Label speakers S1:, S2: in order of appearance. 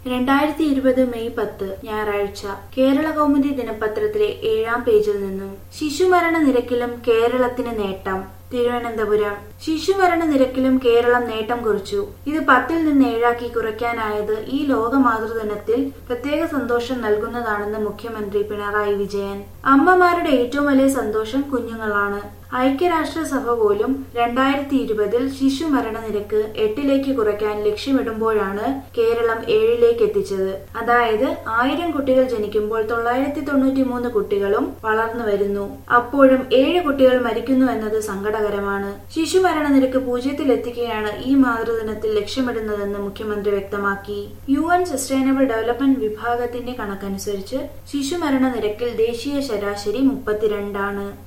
S1: രണ്ടായിരത്തി ഇരുപത് മെയ് പത്ത് ഞായറാഴ്ച കേരള കൗമുദി ദിനപത്രത്തിലെ ഏഴാം പേജിൽ നിന്നും ശിശുമരണ നിരക്കിലും കേരളത്തിന് നേട്ടം തിരുവനന്തപുരം ശിശുമരണ നിരക്കിലും കേരളം നേട്ടം കുറിച്ചു ഇത് പത്തിൽ നിന്ന് ഏഴാക്കി കുറയ്ക്കാനായത് ഈ ലോക മാതൃദിനത്തിൽ പ്രത്യേക സന്തോഷം നൽകുന്നതാണെന്ന് മുഖ്യമന്ത്രി പിണറായി വിജയൻ അമ്മമാരുടെ ഏറ്റവും വലിയ സന്തോഷം കുഞ്ഞുങ്ങളാണ് ഐക്യരാഷ്ട്രസഭ പോലും രണ്ടായിരത്തി ഇരുപതിൽ ശിശുമരണ നിരക്ക് എട്ടിലേക്ക് കുറയ്ക്കാൻ ലക്ഷ്യമിടുമ്പോഴാണ് കേരളം ഏഴിലേക്ക് എത്തിച്ചത് അതായത് ആയിരം കുട്ടികൾ ജനിക്കുമ്പോൾ തൊള്ളായിരത്തി തൊണ്ണൂറ്റി മൂന്ന് കുട്ടികളും വളർന്നു വരുന്നു അപ്പോഴും ഏഴ് കുട്ടികൾ മരിക്കുന്നു എന്നത് സങ്കടകരമാണ് ശിശുമരണ നിരക്ക് പൂജ്യത്തിൽ എത്തിക്കുകയാണ് ഈ മാതൃദിനത്തിൽ ലക്ഷ്യമിടുന്നതെന്ന് മുഖ്യമന്ത്രി വ്യക്തമാക്കി യു എൻ സസ്റ്റൈനബിൾ ഡെവലപ്മെന്റ് വിഭാഗത്തിന്റെ കണക്കനുസരിച്ച് ശിശുമരണ നിരക്കിൽ ദേശീയ ശരാശരി മുപ്പത്തിരണ്ടാണ്